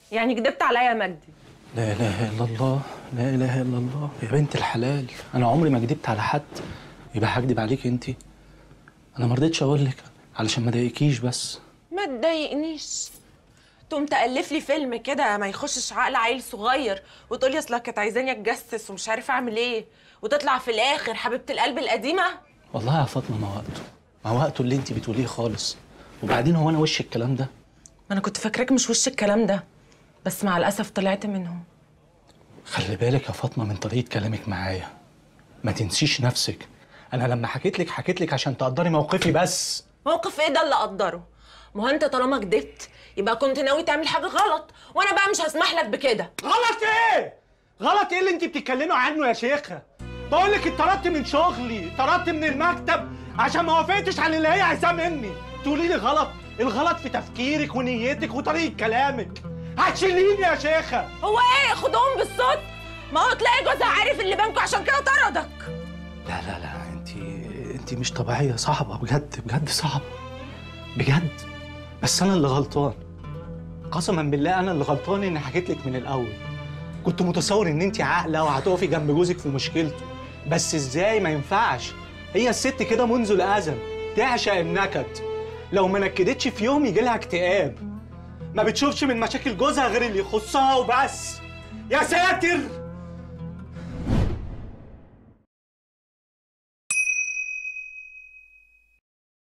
يعني كدبت عليا يا مجدي لا اله الا الله لا اله الا الله يا بنت الحلال انا عمري ما كدبت على حد يبقى هكدب عليك انت انا ما رضيتش اقول لك علشان ما اضايقكيش بس ما تضايقنيش تقوم تألف لي فيلم كده ما يخشش عقل عيل صغير وتقول لي اصلها كانت عايزاني اتجسس ومش عارفه اعمل ايه وتطلع في الاخر حبيبه القلب القديمه والله يا فاطمه ما وقته ما وقته اللي انت بتقوليه خالص وبعدين هو انا وش الكلام ده ما انا كنت فاكراك مش وش الكلام ده بس مع الاسف طلعت منهم خلي بالك يا فاطمه من طريقه كلامك معايا ما تنسيش نفسك انا لما حكيت لك حكيت لك عشان تقدري موقفي بس موقف ايه ده اللي اقدره ما هو انت طالما كدبت يبقى كنت ناوي تعمل حاجه غلط وانا بقى مش هسمح لك بكده غلط ايه؟ غلط ايه اللي انت بتتكلمي عنه يا شيخه؟ بقول لك اتطردت من شغلي، اتطردت من المكتب عشان ما وافقتش على اللي هي عايزاه مني، تقولي لي غلط، الغلط في تفكيرك ونيتك وطريقه كلامك. هتشيليني يا شيخه. هو ايه خدهم بالصوت ما هو تلاقي جوزها عارف اللي بينكم عشان كده طردك لا لا لا انت انت مش طبيعيه صعبه بجد بجد صعبه بجد بس انا اللي غلطان قسما بالله انا اللي غلطان اني حكيت لك من الاول كنت متصور ان انت عاقله وهتقفي جنب جوزك في مشكلته بس ازاي ما ينفعش هي الست كده منذ الازل تعشق النكد لو ما نكدتش في يوم يجي لها اكتئاب ما بتشوفش من مشاكل جوزها غير اللي يخصها وبس يا ساتر